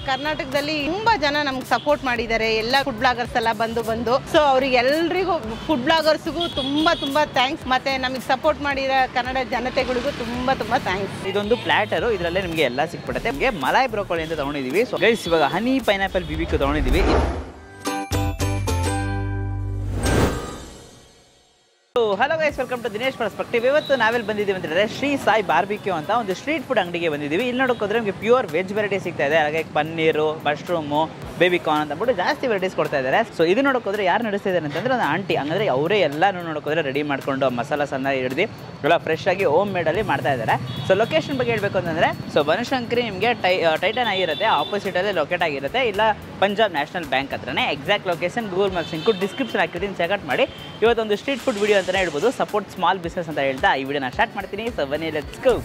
ಕರ್ನಾಟಕದಲ್ಲಿ ತುಂಬಾ ಜನ ನಮ್ಗೆ ಸಪೋರ್ಟ್ ಮಾಡಿದ್ದಾರೆ ಎಲ್ಲ ಫುಡ್ ಬ್ಲಾಗರ್ಸ್ ಎಲ್ಲ ಬಂದು ಬಂದು ಸೊ ಅವ್ರಿಗೆ ಎಲ್ರಿಗೂ ಫುಡ್ ಬ್ಲಾಗರ್ಸ್ಗೂ ತುಂಬಾ ತುಂಬಾ ಥ್ಯಾಂಕ್ಸ್ ಮತ್ತೆ ನಮಗೆ ಸಪೋರ್ಟ್ ಮಾಡಿರೋ ಕನ್ನಡ ಜನತೆಗಳಿಗೂ ತುಂಬಾ ತುಂಬಾ ಥ್ಯಾಂಕ್ಸ್ ಇದೊಂದು ಪ್ಲಾಟರು ಇದರಲ್ಲೇ ನಿಮಗೆ ಎಲ್ಲ ಸಿಕ್ಬಿಡುತ್ತೆ ನಿಮಗೆ ಮಲಾಯ್ ಬ್ರೋಕೋಲಿ ಅಂತ ತೊಗೊಂಡಿದ್ದೀವಿ ಸೊ ಗೈಸ್ ಇವಾಗ ಹನಿ ಪೈನಾಪಲ್ ಬಿಬಿಕ್ಯೂ ತೊಗೊಂಡಿದ್ದೀವಿ hello guys welcome to Dinesh perspective ಇವತ್ತು ನಾವೆಲ್ಲಿ ಬಂದಿದ್ದೀವಿ ಅಂತಂದ್ರೆ ಶ್ರೀ ಸಾಯಿ ಬಾರ್ಬಿಕ್ಯೂ ಅಂತ ಒಂದು ಸ್ಟ್ರೀಟ್ ಫುಡ್ ಅಂಗಡಿಗೆ ಬಂದಿದ್ದೀವಿ ಇಲ್ಲಿ ನೋಡೋಕೋದ್ರೆ ನಮಗೆ ಪ್ಯೂರ್ ವೆಜ್ ವೆರೈಟಿ ಸಿಗ್ತಾ ಇದೆ ಹಾಗೆ ಪನ್ನೀರು ಮಶ್ರೂಮು ಬೇಬಿ ಕಾರ್ನ್ ಅಂತ ಅಂದ್ಬಿಟ್ಟು ಜಾಸ್ತಿ ವೆರೈಟೀಸ್ ಕೊಡ್ತಾ ಇದ್ದಾರೆ ಸೊ ಇದು ನೋಡೋಕೋದ್ರೆ ಯಾರು ನಡೆಸ್ತಾ ಇದ್ದಾರೆ ಅಂತಂದ್ರೆ ಒಂದು ಆಂಟಿ ಹಂಗಂದ್ರೆ ಅವರೇ ಎಲ್ಲಾನು ನೋಡೋಕೋದ್ರೆ ರೆಡಿ ಮಾಡ್ಕೊಂಡು ಮಸಾಲ ಸಣ್ಣ ಹಿಡಿದು ಎಲ್ಲ ಫ್ರೆಶ್ ಆಗಿ ಹೋಮ್ ಮೇಡಲ್ಲಿ ಮಾಡ್ತಾ ಇದ್ದಾರೆ ಸೊ ಲೊಕೇಶನ್ ಬಗ್ಗೆ ಹೇಳಬೇಕು ಅಂತಂದ್ರೆ ಸೊ ಬನಶಂಕರಿ ನಿಮಗೆ ಟೈ ಟೈಟನ್ ಆಗಿರುತ್ತೆ ಆಪೋಸಿಟಲ್ಲೇ ಲೊಕೇಟ್ ಆಗಿರುತ್ತೆ ಇಲ್ಲ ಪಂಜಾಬ್ ನ್ಯಾಷನಲ್ ಬ್ಯಾಂಕ್ ಹತ್ರನೇ ಎಕ್ಸಾಕ್ಟ್ ಲೊಕೇಶನ್ ಗೂಗಲ್ ಮ್ಯಾಪ್ಸ್ ಇಂಕು ಡಿಸ್ಕ್ರಿಪ್ಷನ್ ಹಾಕಿರ್ತೀನಿ ಚೆಕ್ಔಟ್ ಮಾಡಿ ಇವತ್ತೊಂದು ಸ್ಟ್ರೀಟ್ ಫುಡ್ ವಿಡಿಯೋ ಅಂತಲೇ ಹೇಳ್ಬೋದು ಸಪೋರ್ಟ್ ಸ್ಮಾಲ್ ಬಿಸ್ನೆಸ್ ಅಂತ ಹೇಳ್ತಾ ಈ ವಿಡಿಯೋನ ಸ್ಟಾರ್ಟ್ ಮಾಡ್ತೀನಿ ಸೊ ಬನ್ನಿ ಲೆಟ್ಸ್ ಗೋ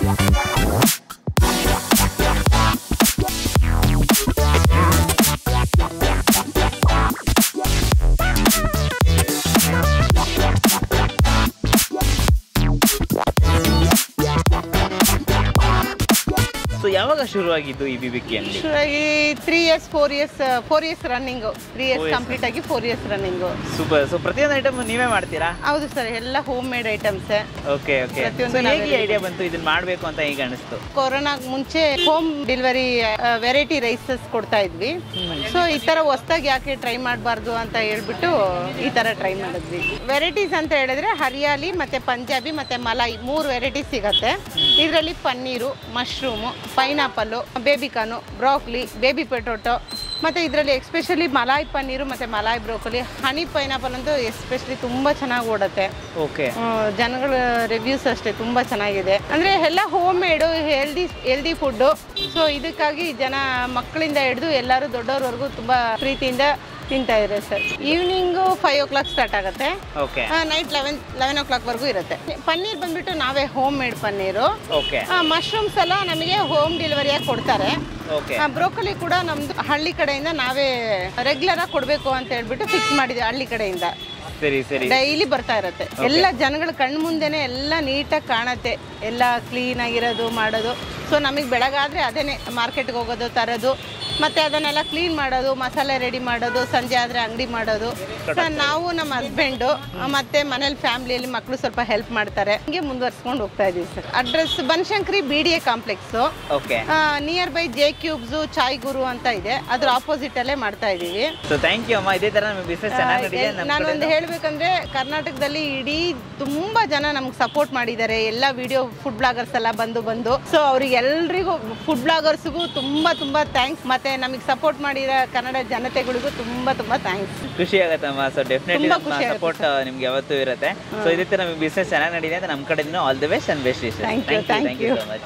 ಸೊ ಯಾವಾಗ ಶುರುವಾಗಿದ್ದು ಈ ಬಿಬಿಕಿ ಅಂಗಡಿ ಶುರುವಾಗಿ three years four years four years running three years years complete ಆಗಿ four years running super so ಪ್ರತಿಯೊಂದು ಐಟಮ್ ನೀವೇ ಮಾಡ್ತೀರಾ ಹೌದು ಸರ್ ಎಲ್ಲ home made items okay okay ಪ್ರತಿಯೊಂದು ಸೊ ಹೇಗೆ ನಾವೇ ಐಡಿಯಾ ಬಂತು ಇದನ್ನ ಮಾಡಬೇಕು ಅಂತ ಈಗ ಅನಿಸ್ತು ಕೊರೋನಾಗ್ ಮುಂಚೆ ಹೋಮ್ ಡೆಲಿವರಿ ವೆರೈಟಿ ರೈಸಸ್ ಕೊಡ್ತಾ ಇದ್ವಿ ಸೊ ಈ ತರ ಹೊಸ್ದಾಗಿ ಯಾಕೆ ಟ್ರೈ ಮಾಡಬಾರ್ದು ಅಂತ ಹೇಳ್ಬಿಟ್ಟು ಈ ತರ ಟ್ರೈ ಮಾಡಿದ್ವಿ ವೆರೈಟೀಸ್ ಅಂತ ಹೇಳಿದ್ರೆ ಹರಿಯಾಲಿ ಮತ್ತೆ ಪಂಜಾಬಿ ಮತ್ತೆ ಮಲಾಯಿ ಮೂರು ವೆರೈಟೀಸ್ ಸಿಗತ್ತೆ ಇದರಲ್ಲಿ paneer mushroom pineapple baby corn broccoli baby potato ಮತ್ತೆ ಇದರಲ್ಲಿ ಎಸ್ಪೆಷಲಿ ಮಲಾಯಿ ಪನ್ನೀರು ಮತ್ತೆ ಮಲಾಯಿ ಬ್ರೋಕೊಲಿ ಹನಿ ಪೈನಾಪಲ್ ಅಂತೂ ಎಸ್ಪೆಷಲಿ ತುಂಬಾ ಚೆನ್ನಾಗಿ ಓಡುತ್ತೆ ಓಕೆ ಆ, ಜನಗಳ ರಿವ್ಯೂಸ್ ಅಷ್ಟೇ ತುಂಬ ಚೆನ್ನಾಗಿದೆ ಅಂದರೆ ಎಲ್ಲ home made healthy healthy food so ಇದಕ್ಕಾಗಿ ಜನ ಮಕ್ಕಳಿಂದ ಹಿಡಿದು ಎಲ್ಲರೂ ದೊಡ್ಡವ್ರವರೆಗೂ ತುಂಬ ಪ್ರೀತಿಯಿಂದ ತಿಂತಾ ಇದ್ದಾರೆ sir evening five o'clock start ಆಗುತ್ತೆ ಓಕೆ ನೈಟ್ ಲೆವೆನ್ ಲೆವೆನ್ ಓ ಕ್ಲಾಕ್ವರೆಗೂ ಇರುತ್ತೆ ಪನ್ನೀರ್ ಬಂದ್ಬಿಟ್ಟು ನಾವೇ home made paneer okay mushrooms ಎಲ್ಲ ನಮಗೆ ಹೋಮ್ ಡೆಲಿವರಿಯಾಗಿ ಕೊಡ್ತಾರೆ ಓಕೆ ಬ್ರೋಕಲಿ ಕೂಡ ನಮ್ದು ಹಳ್ಳಿ ಕಡೆಯಿಂದ ನಾವೇ ರೆಗ್ಯುಲರ್ ಆಗಿ ಕೊಡಬೇಕು ಅಂತ ಹೇಳ್ಬಿಟ್ಟು ಫಿಕ್ಸ್ ಮಾಡಿದ್ವಿ ಹಳ್ಳಿ ಕಡೆಯಿಂದ ಸರಿ ಸರಿ ಡೈಲಿ ಬರ್ತಾ ಇರುತ್ತೆ ಎಲ್ಲ ಜನಗಳ ಕಣ್ಣು ಮುಂದೆನೆ ಎಲ್ಲ ನೀಟಾಗಿ ಕಾಣತ್ತೆ ಎಲ್ಲ ಕ್ಲೀನ್ ಆಗಿರೋದು ಮಾಡೋದು ಸೊ ನಮಗೆ ಬೆಳಗಾದ್ರೆ ಅದೇನೆ ಮಾರ್ಕೆಟ್ಗೆ ಹೋಗೋದು ತರೋದು ಮತ್ತೆ ಅದನ್ನೆಲ್ಲ ಕ್ಲೀನ್ ಮಾಡೋದು ಮಸಾಲೆ ರೆಡಿ ಮಾಡೋದು ಸಂಜೆ ಆದರೆ ಅಂಗಡಿ ಮಾಡೋದು ಸೊ ನಾವು ನಮ್ಮ ಹಸ್ಬೆಂಡು ಮತ್ತೆ ಮನೇಲಿ ಫ್ಯಾಮಿಲಿಯಲ್ಲಿ ಮಕ್ಕಳು ಸ್ವಲ್ಪ ಹೆಲ್ಪ್ ಮಾಡ್ತಾರೆ ಹಿಂಗೆ ಮುಂದುವರ್ಸ್ಕೊಂಡು ಹೋಗ್ತಾ ಇದೀವಿ sir address Banashankari B D A complex okay near by J cubes Chai Guru ಅಂತ ಇದೆ ಅದ್ರ ಆಪೋಸಿಟ್ ಅಲ್ಲೇ ಮಾಡ್ತಾ ಇದೀವಿ ಸೊ ಥ್ಯಾಂಕ್ ಯು ಅಮ್ಮ ಇದೇ ತರ ನಮ್ಮ ಬಿಸ್ನೆಸ್ ಚೆನ್ನಾಗಿ ನಡೀದೆ ನಮ್ಮ ನಾನು ಒಂದು ಹೇಳ್ಬೇಕಂದ್ರೆ ಕರ್ನಾಟಕದಲ್ಲಿ ಇಡೀ ತುಂಬಾ ಜನ ನಮ್ಗೆ ಸಪೋರ್ಟ್ ಮಾಡಿದ್ದಾರೆ ಎಲ್ಲ ವಿಡಿಯೋ ಫುಡ್ ಬ್ಲಾಗರ್ಸ್ ಎಲ್ಲ ಬಂದು ಬಂದು ಸೊ ಅವ್ರಿಗೆ ಎಲ್ರಿಗೂ ಫುಡ್ ಬ್ಲಾಗರ್ಸ್ಗೂ ತುಂಬಾ ತುಂಬಾ ಥ್ಯಾಂಕ್ಸ್ ಮತ್ತೆ ನಮಗೆ ಸಪೋರ್ಟ್ ಮಾಡಿರೋ ಕನ್ನಡ ಜನತೆಗಳಿಗೂ ತುಂಬಾ ತುಂಬಾ ಥ್ಯಾಂಕ್ಸ್ ಖುಷಿ ಆಗತ್ತಮ್ಮ ಸೊ ಡೆಫಿನೆಟ್ಲಿ ತುಂಬಾ ನಮ್ಮ ಖುಷಿ ಆಗುತ್ತೆ ಸಪೋರ್ಟ್ ನಿಮ್ಗೆ ಯಾವತ್ತೂ ಇರುತ್ತೆ ಸೊ ಇದೇ ತರ ನಮ್ಮ ಬಿಸ್ನೆಸ್ ಚೆನ್ನಾಗಿ ನಡೀದೆ ಅಂತ ನಮ್ಮ ಕಡೆಯಿಂದ all the best and best Thank you, thank thank you you. So much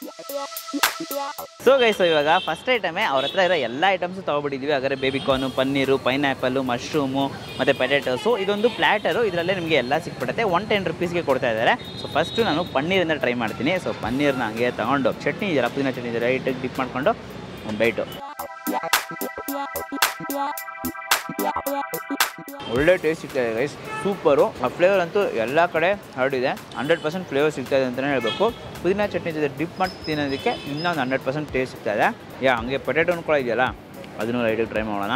so guys ಇವಾಗ ಫಸ್ಟ್ ಐಟಮೇ ಅವ್ರ ಹತ್ರ ಇರೋ ಎಲ್ಲ ಐಟಮ್ಸ್ ತೊಗೊಬಿಟ್ಟಿದ್ದೀವಿ ಹಾಗಾದ್ರೆ baby corn paneer pineapple mushroom ಮತ್ತು ಪೊಟ್ಯಾಟೋಸು ಇದೊಂದು ಪ್ಲ್ಯಾಟರು ಇದರಲ್ಲೇ ನಿಮಗೆ ಎಲ್ಲ ಸಿಕ್ಬಿಡುತ್ತೆ ಒನ್ ಟೆನ್ ರುಪೀಸ್ಗೆ ಕೊಡ್ತಾ ಇದ್ದಾರೆ ಸೊ ಫಸ್ಟು ನಾನು ಪನ್ನೀರಿಂದ ಟ್ರೈ ಮಾಡ್ತೀನಿ ಸೊ ಪನ್ನೀರ್ನ ಹಂಗೆ ತೊಗೊಂಡು ಚಟ್ನಿ ಇದೆಯಲ್ಲ ಪುದೀನ ಚಟ್ನಿ ಇದೆ ರೈಟಾಗಿ ಡಿಪ್ ಮಾಡಿಕೊಂಡು ಒಂದು ಬೈಟು ಒಳ್ಳೆ ಟೇಸ್ಟ್ ಸಿಗ್ತಾಯಿದೆ ಗೈಸ್ ಸೂಪರು ಆ ಫ್ಲೇವರ್ ಅಂತೂ ಎಲ್ಲ ಕಡೆ ಹರಡಿದೆ ಹಂಡ್ರೆಡ್ ಪರ್ಸೆಂಟ್ ಫ್ಲೇವರ್ ಸಿಗ್ತಾ ಇದೆ ಅಂತಲೇ ಹೇಳಬೇಕು ಪುದೀನ ಚಟ್ನಿ ಜೊತೆ ಡಿಪ್ ಮಾಡಿ ತಿನ್ನೋದಕ್ಕೆ ಇನ್ನೊಂದು ಹಂಡ್ರೆಡ್ ಪರ್ಸೆಂಟ್ ಟೇಸ್ಟ್ ಸಿಗ್ತಾ ಇದೆ ಯಾ ಹಂಗೆ ಪೊಟ್ಯಾಟೋನು ಕೂಡ ಇದೆಯಲ್ಲ ಅದನ್ನು ಲೈಟಾಗಿ ಟ್ರೈ ಮಾಡೋಣ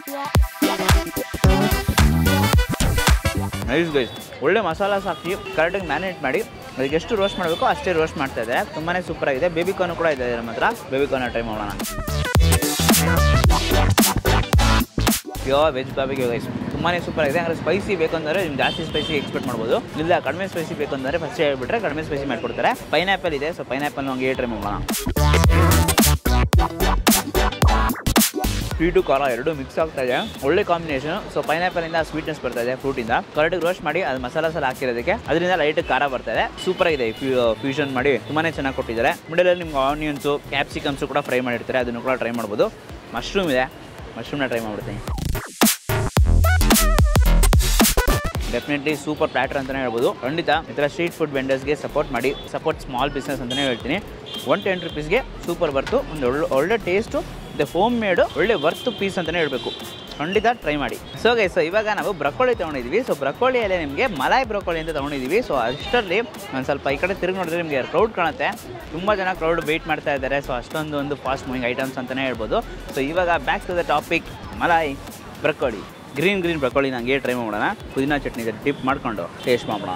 ನೈಸ್ ಗೈಸ್ ಒಳ್ಳೆ ಮಸಾಲಾಸ್ ಹಾಕಿ ಕರೆಕ್ಟಾಗಿ ಮ್ಯಾರಿನೇಟ್ ಮಾಡಿ ಅದಕ್ಕೆ ಎಷ್ಟು ರೋಸ್ಟ್ ಮಾಡಬೇಕು ಅಷ್ಟೇ ರೋಸ್ಟ್ ಮಾಡ್ತಾ ಇದ್ದಾರೆ ತುಂಬಾ ಸೂಪರ್ ಆಗಿದೆ ಬೇಬಿ ಕಾರ್ನ್ ಕೂಡ ಇದೆ ನಮ್ಮ ಹತ್ರ ಬೇಬಿ ಕಾರ್ನ ಟ್ರೈ ಮಾಡೋಣ ಪ್ಯೂರ್ ವೆಜ್ ಬಾಬಿಗೆ ಗೈಸ್ ತುಂಬಾ ಸೂಪರ್ ಆಗಿದೆ ಅಂದರೆ ಸ್ಪೈಸಿ ಬೇಕು ಅಂದರೆ ನಿಮ್ಗೆ ಜಾಸ್ತಿ ಸ್ಪೈಸಿ ಎಕ್ಸ್ಪೆಕ್ಟ್ ಮಾಡ್ಬೋದು ಇಲ್ಲ ಕಡಿಮೆ ಸ್ಪೈಸಿ ಬೇಕು ಅಂದರೆ ಫಸ್ಟ್ ಹೇಳ್ಬಿಟ್ರೆ ಕಡಿಮೆ ಸ್ಪೈಸಿ ಮಾಡಿಕೊಡ್ತಾರೆ ಪೈನಾಪಲ್ ಇದೆ ಸೊ ಪೈನಾಪಲ್ ಹಂಗೆ ಟ್ರೈ ಮಾಡೋಣ ಸ್ವೀಟು ಖಾರ ಎರಡು ಮಿಕ್ಸ್ ಆಗ್ತಾ ಇದೆ ಒಳ್ಳೆ ಕಾಂಬಿನೇಷನ್ ಸೊ ಪೈನಾಪಲಿಂದ ಸ್ವೀಟ್ನೆಸ್ ಬರ್ತಾ ಇದೆ ಫ್ರೂಟಿಂದ ಕರೆಕ್ಟಾಗಿ ರೋಸ್ಟ್ ಮಾಡಿ ಅದು ಮಸಾಲ ಸಲ ಹಾಕಿರೋದಕ್ಕೆ ಅದರಿಂದ ಲೈಟ್ ಖಾರ ಬರ್ತಾ ಇದೆ ಸೂಪರ್ ಆಗಿದೆ ಫ್ಯೂಷನ್ ಮಾಡಿ ತುಂಬಾನೇ ಚೆನ್ನಾಗಿ ಕೊಟ್ಟಿದ್ದಾರೆ ಮಿಡಲಲ್ಲಿ ನಿಮ್ಗೆ ಆನಿಯನ್ಸು ಕ್ಯಾಪ್ಸಿಕಮ್ಸು ಕೂಡ ಫ್ರೈ ಮಾಡಿರ್ತಾರೆ ಅದನ್ನು ಕೂಡ ಟ್ರೈ ಮಾಡ್ಬೋದು ಮಶ್ರೂಮ್ ಇದೆ ಮಶ್ರೂಮ್ನ ಟ್ರೈ ಮಾಡ್ಬಿಡ್ತೀನಿ ಡೆಫಿನೆಟ್ಲಿ ಸೂಪರ್ ಪ್ಲಾಟರ್ ಅಂತಲೇ ಹೇಳ್ಬೋದು ಖಂಡಿತ ಈ ಥರ ಸ್ಟ್ರೀಟ್ ಫುಡ್ ವೆಂಡರ್ಸ್ಗೆ ಸಪೋರ್ಟ್ ಮಾಡಿ ಸಪೋರ್ಟ್ ಸ್ಮಾಲ್ ಬಿಸ್ನೆಸ್ ಅಂತಲೇ ಹೇಳ್ತೀನಿ ಒನ್ ಟೆನ್ ರುಪೀಸ್ಗೆ ಸೂಪರ್ ಬರ್ತು ಒಂದು ಒಳ್ಳೆ ಒಳ್ಳೆ ಟೇಸ್ಟು ಮತ್ತು ಹೋಮ್ ಮೇಡು ಒಳ್ಳೆ ವರ್ತ್ ಪೀಸ್ ಅಂತಲೇ ಹೇಳಬೇಕು ಖಂಡಿತ ಟ್ರೈ ಮಾಡಿ ಸೊ ಗೈ ಸೊ ಇವಾಗ ನಾವು ಬ್ರಕೋಳಿ ತೊಗೊಂಡಿದ್ವಿ ಸೊ ಬ್ರಕೋಳಿಯಲ್ಲಿ ನಿಮಗೆ ಮಲಾಯ್ ಬ್ರಕೋಳಿ ಅಂತ ತೊಗೊಂಡಿದ್ದೀವಿ ಸೊ ಅಷ್ಟರಲ್ಲಿ ಒಂದು ಸ್ವಲ್ಪ ಈ ಕಡೆ ತಿರುಗಿ ನೋಡಿದ್ರೆ ನಿಮಗೆ ಕ್ರೌಡ್ ಕಾಣುತ್ತೆ ತುಂಬ ಜನ ಕ್ರೌಡ್ ವೆಯ್ಟ್ ಮಾಡ್ತಾ ಇದ್ದಾರೆ ಸೊ ಅಷ್ಟೊಂದು ಒಂದು ಫಾಸ್ಟ್ ಮೂವಿಂಗ್ ಐಟಮ್ಸ್ ಅಂತಲೇ ಹೇಳ್ಬೋದು ಸೊ ಇವಾಗ back to the topic malai broccoli green green broccoli ನಂಗೆ ಟ್ರೈ ಮಾಡೋಣ ಪುದೀನ ಚಟ್ನಿ ಡಿಪ್ ಮಾಡ್ಕೊಂಡು ಟೇಸ್ಟ್ ಮಾಡೋಣ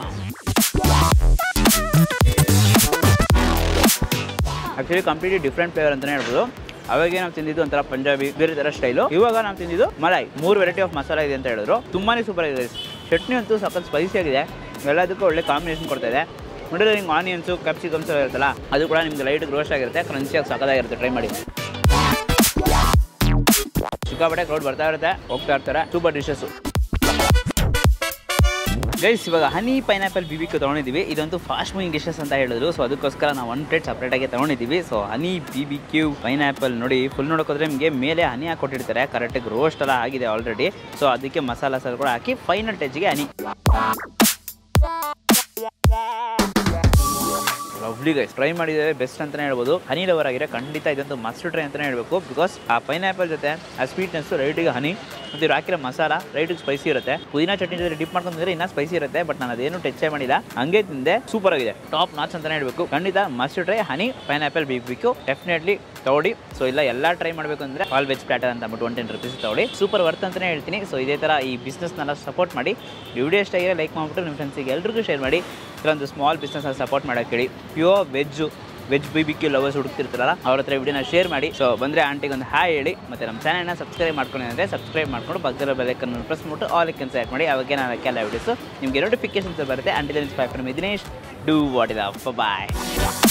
ಆ್ಯಕ್ಚುಲಿ ಕಂಪ್ಲೀಟ್ಲಿ ಡಿಫ್ರೆಂಟ್ ಫ್ಲೇವರ್ ಅಂತಲೇ ಹೇಳ್ಬೋದು ಅವಾಗೆ ನಾವು ತಿಂದಿದ್ದು ಒಂಥರ ಪಂಜಾಬಿ ಬೇರೆ ಥರ ಸ್ಟೈಲು ಇವಾಗ ನಾವು ತಿಂದಿದ್ದು ಮಲಾಯ್ ಮೂರು ವೆರೈಟಿ ಆಫ್ ಮಸಾಲ ಇದೆ ಅಂತ ಹೇಳಿದ್ರು ತುಂಬಾ ಸೂಪರ್ ಆಗಿದೆ ಚಟ್ನಿ ಅಂತೂ ಸಖತ್ ಸ್ಪೈಸಿ ಆಗಿದೆ ಎಲ್ಲದಕ್ಕೂ ಒಳ್ಳೆ ಕಾಂಬಿನೇಷನ್ ಕೊಡ್ತಾ ಇದೆ ನೋಡಿದ್ರೆ ನಿಮ್ಗೆ ಆನಿಯನ್ಸು ಕ್ಯಾಪ್ಸಿಕಮ್ಸ್ ಎಲ್ಲ ಇರುತ್ತಲ್ಲ ಅದು ಕೂಡ ನಿಮ್ಗೆ ಲೈಟ್ ರೋಸ್ಟ್ ಆಗಿರುತ್ತೆ ಕ್ರಂಚಿಯಾಗಿ ಸಖತ್ತಾಗಿರುತ್ತೆ ಟ್ರೈ ಮಾಡಿ ಸಿಕ್ಕಾಪಟ್ಟೆ ಕ್ರೌಡ್ ಬರ್ತಾ ಇರುತ್ತೆ ಹೋಗ್ತಾ ಇರ್ತಾರೆ ಸೂಪರ್ ಡಿಶಸ್ಸು ಗೈಸ್ ಇವಾಗ ಹನಿ ಪೈನಾಪಲ್ ಬಿಬಿಕ್ಯೂ ತೊಗೊಂಡಿದ್ದೀವಿ ಇದಂತೂ ಫಾಸ್ಟ್ ಮೂವಿಂಗ್ ಡಿಶಸ್ ಅಂತ ಹೇಳಿದ್ರು ಸೊ ಅದಕ್ಕೋಸ್ಕರ ನಾವು ಒನ್ ಪ್ಲೇಟ್ ಸಪ್ರೇಟಾಗಿ ತೊಗೊಂಡಿದ್ದೀವಿ so honey B B Q pineapple ನೋಡಿ ಫುಲ್ ನೋಡೋಕೋದ್ರೆ ನಿಮಗೆ ಮೇಲೆ ಹನಿ ಹಾಕೊಟ್ಟಿರ್ತಾರೆ ಕರೆಕ್ಟಾಗಿ ರೋಸ್ಟ್ ಎಲ್ಲ ಆಗಿದೆ ಆಲ್ರೆಡಿ ಸೊ ಅದಕ್ಕೆ ಮಸಾಲ ಸಲ ಕೂಡ ಹಾಕಿ ಫೈನಲ್ ಟಚ್ಗೆ ಹನಿ ಲವ್ಲಿ ಗೈಸ್ ಟ್ರೈ ಮಾಡಿದ್ದೇವೆ ಬೆಸ್ಟ್ ಅಂತಲೇ ಹೇಳ್ಬೋದು ಹನಿ ಲವರ್ ಆಗಿರೋ ಖಂಡಿತ ಇದಂತೂ ಮಸ್ಟ್ ಟ್ರೈ ಅಂತಲೇ ಹೇಳಬೇಕು ಬಿಕಾಸ್ ಆ ಪೈನಾಪಲ್ ಜೊತೆ ಆ ಸ್ವೀಟ್ನೆಸ್ಸು ರೈಟಿಗೆ ಹನಿ ಮತ್ತು ಇವ್ರು ಹಾಕಿರೋ ಮಸಾಲ ರೈಟಿಗೆ ಸ್ಪೈಸಿ ಇರುತ್ತೆ ಪುದೀನ ಚಟ್ನಿ ಜೊತೆ ಡಿಪ್ ಮಾಡ್ಕೊಂಡ್ರೆ ಇನ್ನೂ ಸ್ಪೈಸಿ ಇರುತ್ತೆ ಬಟ್ ನಾನು ಅದೇನು ಟಚ್ ಮಾಡಿಲ್ಲ ಹಂಗೆ ತಿಂದೆ ಸೂಪರ್ ಆಗಿದೆ ಟಾಪ್ ನಾಚ್ ಅಂತಲೇ ಹೇಳಬೇಕು ಖಂಡಿತ ಮಸ್ಟ್ ಟ್ರೈ ಹನಿ ಪೈನಾಪಲ್ ಬಿಕ್ಕು ಡೆಫಿನೆಟ್ಲಿ ತಗೊಳ್ಳಿ ಸೊ ಇಲ್ಲ ಎಲ್ಲ ಟ್ರೈ ಮಾಡಬೇಕು ಅಂದರೆ ಆಲ್ ವೆಜ್ ಪ್ಲಾಟರ್ ಅಂತ ಅಂದ್ಬಿಟ್ಟು ಒನ್ ಟೆನ್ ರುಪೀಸ್ ತಗೊಳ್ಳಿ ಸೂಪರ್ ವರ್ತ್ ಅಂತಲೇ ಹೇಳ್ತೀನಿ ಸೊ ಇದೇ ಥರ ಈ ಬಿಸ್ನೆಸ್ನೆಲ್ಲ ಸಪೋರ್ಟ್ ಮಾಡಿ ವಿಡಿಯೋ ಇಷ್ಟ ಆಗಿರೋ ಲೈಕ್ ಮಾಡಿಬಿಟ್ಟು ನಿಮ್ಮ ಫ್ರೆಂಡ್ಸಿಗೆ ಎಲ್ರಿಗೂ ಶೇರ್ ಮಾಡಿ ಇದೊಂದು ಸ್ಮಾಲ್ ಬಿಸ್ನೆಸ್ನ ಸಪೋರ್ಟ್ ಮಾಡೋಕ್ಕೆ ಹೇಳಿ pure veg veg B B Q lovers ಹುಡುಕ್ತಿರ್ತಾರಲ್ಲ ಅವ್ರ ಹತ್ರ ವಿಡಿಯೋನ ಶೇರ್ ಮಾಡಿ ಸೊ ಬಂದರೆ ಆಂಟಿಗೆ ಒಂದು ಹಾಯ್ ಹೇಳಿ ಮತ್ತು ನಮ್ಮ ಚಾನಲ್ನ ಸಬ್ಸ್ಕ್ರೈಬ್ ಮಾಡ್ಕೊಂಡು ಅಂದರೆ ಸಬ್ಸ್ಕ್ರೈಬ್ ಮಾಡ್ಕೊಂಡು ಪಕ್ಕದ ಬೆಲೈಕನ್ನು ಪ್ರೆಸ್ ಮಾಡ್ಬಿಟ್ಟು ಆಲ್ ಇಕ್ಕನ್ ಸೆಲೆಕ್ಟ್ ಮಾಡಿ ಅವಾಗ ನಾನು ಅದಕ್ಕೆಲ್ಲ ವಿಡಿಯೋಸು ನಿಮಗೆ ನೋಟಿಫಿಕೇಶನ್ಸ್ ಬರುತ್ತೆ ಆಂಟಿ Dinesh from Dinesh do what ಇದ ಬಾಯ್